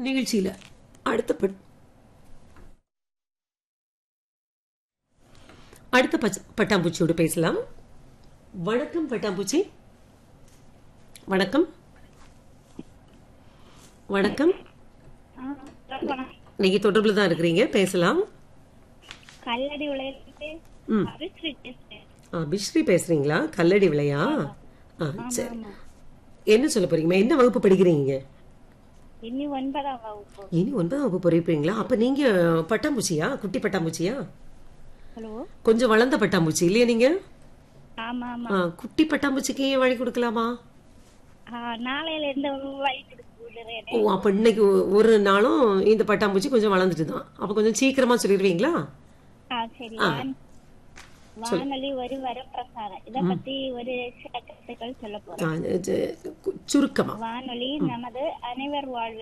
நிகழ்ச்சியில அடுத்த பட்- அடுத்த பச்ச- பட்டாம்பூச்சியோடு பேசலாம் வணக்கம் பட்டாம்பூச்சி வணக்கம் வணக்கம் நீங்க தொடர்புல தான் இருக்கிறீங்க பேசலாம் கல்லடி விளையாட்டு ம். அபிஸ்ரீ பேசுறேன். ஆ, பிஸ்ரீ பேசுறீங்களா கல்லடி விலையா ஆ, சரி என்ன சொல்ல போறீங்க என்ன வகுப்பு படிக்கிறீங்க இனி ஒன்பதாம் வகுப்பு இனி ஒன்பதாம் வகுப்பு போயிருப்பீங்களா அப்ப நீங்க பட்டாம்பூச்சியா குட்டி பட்டாம்பூச்சியா ஹலோ கொஞ்சம் வளர்ந்த பட்டாம்பூச்சி இல்லையா நீங்க ஆமா ஆமா ஆ, குட்டி பட்டாம்பூச்சிக்கு வழி கொடுக்கலாமா ஆ, நாளையில இருந்து வழி கொடுக்க விடுறேன் ஓ அப்ப இன்னைக்கு ஒ- ஒரு நாளும் இந்த பட்டாம்பூச்சி கொஞ்சம் வளர்ந்துட்டு தான் அப்ப கொஞ்சம் சீக்கிரமா சொல்லிடுவீங்களா ஆ சரி வான்- வானொலி ஒரு வரப்பிரசாதம் இத பத்தி ஒரு சில கருத்துக்கள் சொல்ல போறேன் ஆ, இது, கு- சுருக்கமா வானொலி நமது அனைவர் வாழ்வு